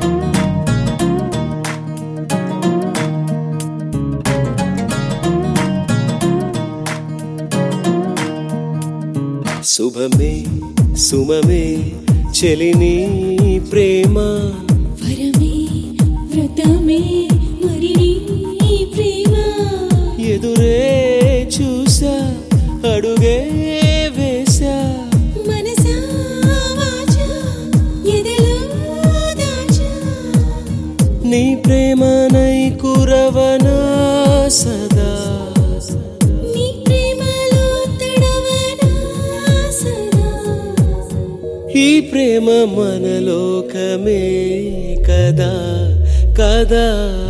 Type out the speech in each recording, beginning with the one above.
శుభమే సుమమే చెలిని ప్రేమ వరమే వ్రతమే మరి నీ ప్రేమ ఎదురే చూసా అడుగే వేసా మనసా వాచా ఎదలో దాచా నీ ప్రేమనై కురవనా సదా నీ ప్రేమలో తడవనా సదా ఈ ప్రేమ మనలోకమే కదా కదా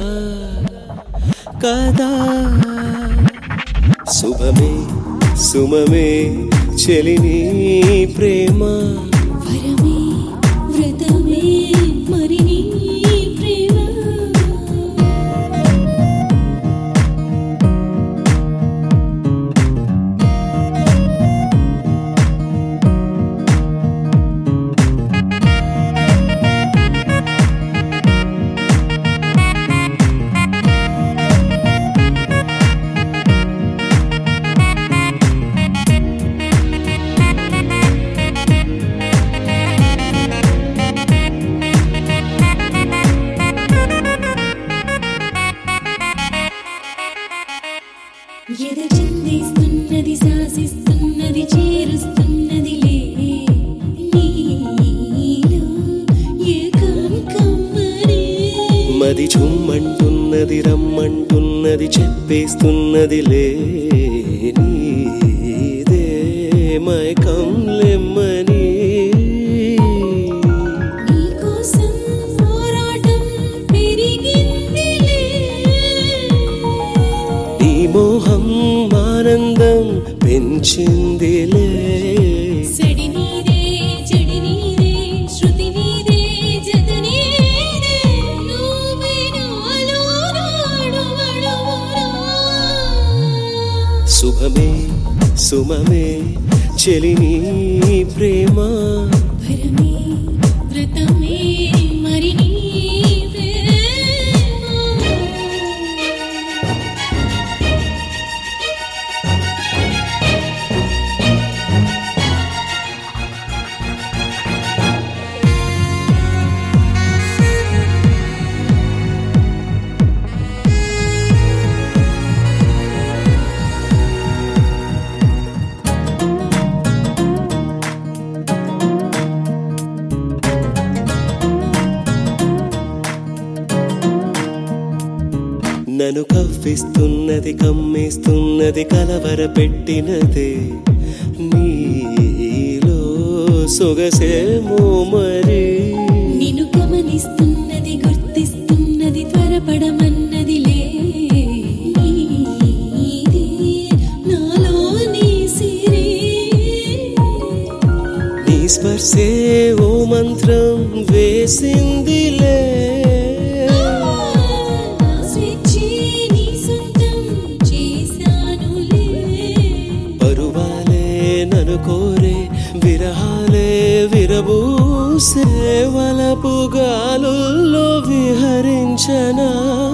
కదా శుభమే సుమమే చెలిని ప్రేమ వరమే వ్రతమే మరి నీ ప్రేమ ఎద చిందిస్తున్నది శాసిస్తున్నది చేరుస్తున్నది లే నీలో ఏకం కమ్మని మది చుమ్మంటున్నది రమ్మంటున్నది చెప్పేస్తున్నది లే నీదే మైకం లెమ్మని నీకోసం పోరాటం పెరిగిందిలే నీ మోహం ఆనందం పెంచిందిలే సడి నీదే చెడి నీదే శృతి నీదే జత నీదే నువ్వే నాలో నాడువడువునా. శుభమే సుమమే చెలిని ప్రేమ వరమే వ్రతమే మరి నీ ప్రేమ నన్ను కవ్విస్తున్నది కమ్మేస్తున్నది కలవర పెట్టినదే నీలో సొగసేమో మరి నిన్ను గమనిస్తున్నది గుర్తిస్తున్నది త్వరపడమన్నది లే నీదే నాలో నీ సిరి నీ స్పర్శే ఓ మంత్రం వేసిందిలే నా స్వేచ్ఛే నీ సొంతం చేశానులే పరువాలే నన్ను కోరే విరహాలే విరబూసే వలపు గాలుల్లో విహరించనా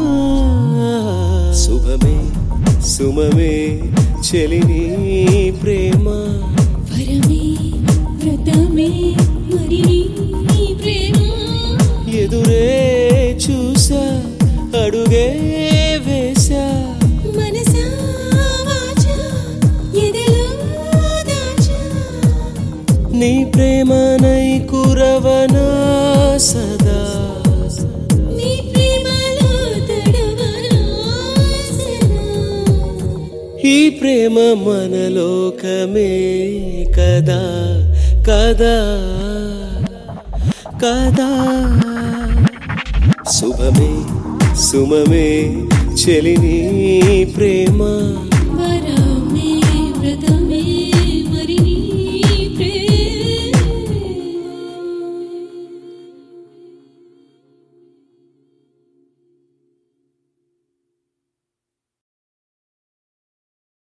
శుభమే సుమమే చెలిని ప్రేమ వరమే వ్రతమే మరి నీ ప్రేమ ఎదురే చూసా అడుగే వేసా మనసా వాచా ఎదలో దాచా నీ ప్రేమనై కురవనా సదా నీ ప్రేమలో తడవనా సదా ఈ ప్రేమ మనలోకమే కదా కదా కదా శుభమే సుమమే చెలిని ప్రేమ వరమే